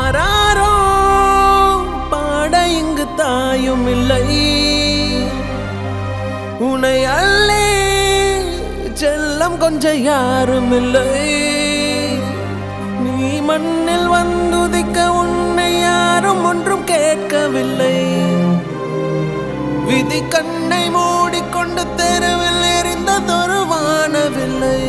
ஆராரோ பாட இங்கு தாயும் இல்லை உனை அல்லே செல்லம் கொஞ்சம் யாரும் இல்லை நீ மண்ணில் வந்துதிக்க உன்னை யாரும் ஒன்றும் கேட்கவில்லை விதி கண்ணை மூடிக்கொண்டு தெருவில் எரிந்ததொரு வானவில்லை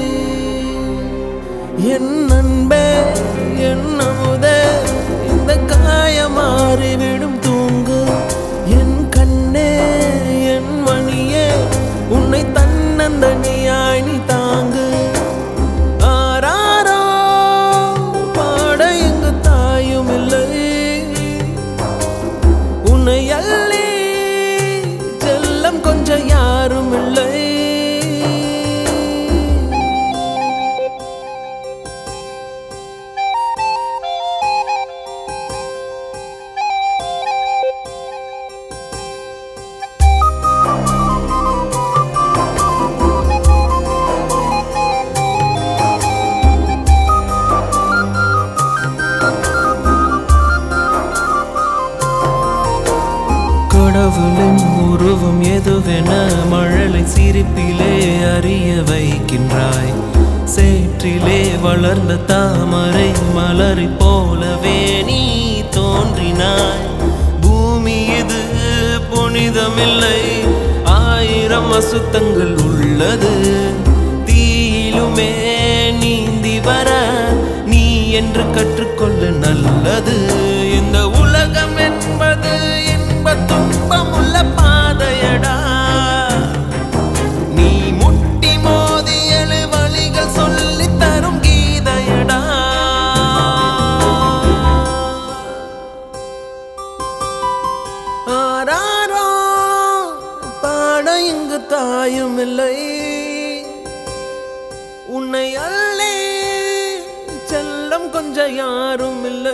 என் அன்பே என் அமுதே இந்த காயம் மாறிவிடும் தூங்கு என் கண்ணே என் மணியே உன்னை தன்னந்தனியாய் நீ தாங்கு ஆராரோ பாட இங்கு தாயும் இல்லை உன்னை அள்ளி செல்லம் கொஞ்சம் யாரும் இல்லை கடவுளின் உருவம் எதுவென மழலை சிரிப்பிலே அறிய வைக்கின்றாய் சேற்றிலே வளர்ந்த தாமரை மலரை போலவே நீ தோன்றினாய் பூமி இது புனிதமில்லை ஆயிரம் அசுத்தங்கள் உள்ளது தீயிலுமே நீந்தி வர நீ என்று கற்றுக்கொள்ள நல்லது இந்த உலகம் என்பது இன்ப துன்பம் உள்ள பாதையடா நீ முட்டி மோதி எழு வழிகள் சொல்லி தரும் கீதையடா ஆராரோ பாட இங்கு தாயும் இல்லை உன்னை அள்ளே செல்லம் கொஞ்சம் யாரும் இல்லை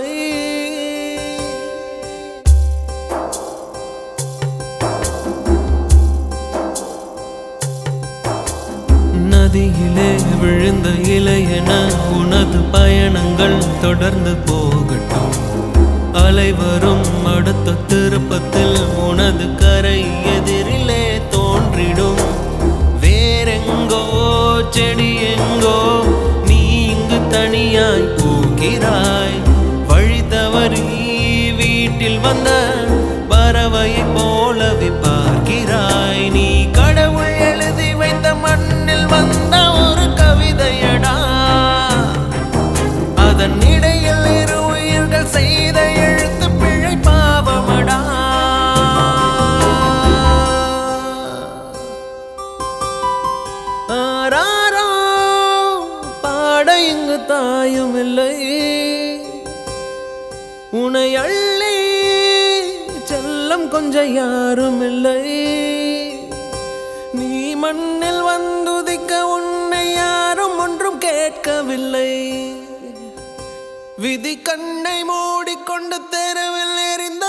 நதியிலே விழுந்த இலையென உனது பயணங்கள் தொடர்ந்து போகட்டும் அலை வரும் அடுத்த திருப்பத்தில் உனது கரை எதிரிலே தோன்றிடும் வேறெங்கோ செடி எங்கோ நீ இங்கு தனியாய் போகிறாய் வழி தவறி வீட்டில் வந்த பறவையை போலவே பார்க்கிறாய் நீ கடவுள் எழுதி வைத்த மண்ணில் வந்த ஒரு கவிதையடா அதன் இடையில் இரு உயிர்கள் செய்த எழுத்து பிழை பாவமடா ஆராரோ பாட இங்கு தாயும் இல்லை உனை அள்ளி செல்லம் கொஞ்சம் யாரும் இல்லை நீ மண்ணில் வந்துதிக்க உன்னை யாரும் ஒன்றும் கேட்கவில்லை விதி கண்ணை மூடிக்கொண்டு தெருவில் எரிந்த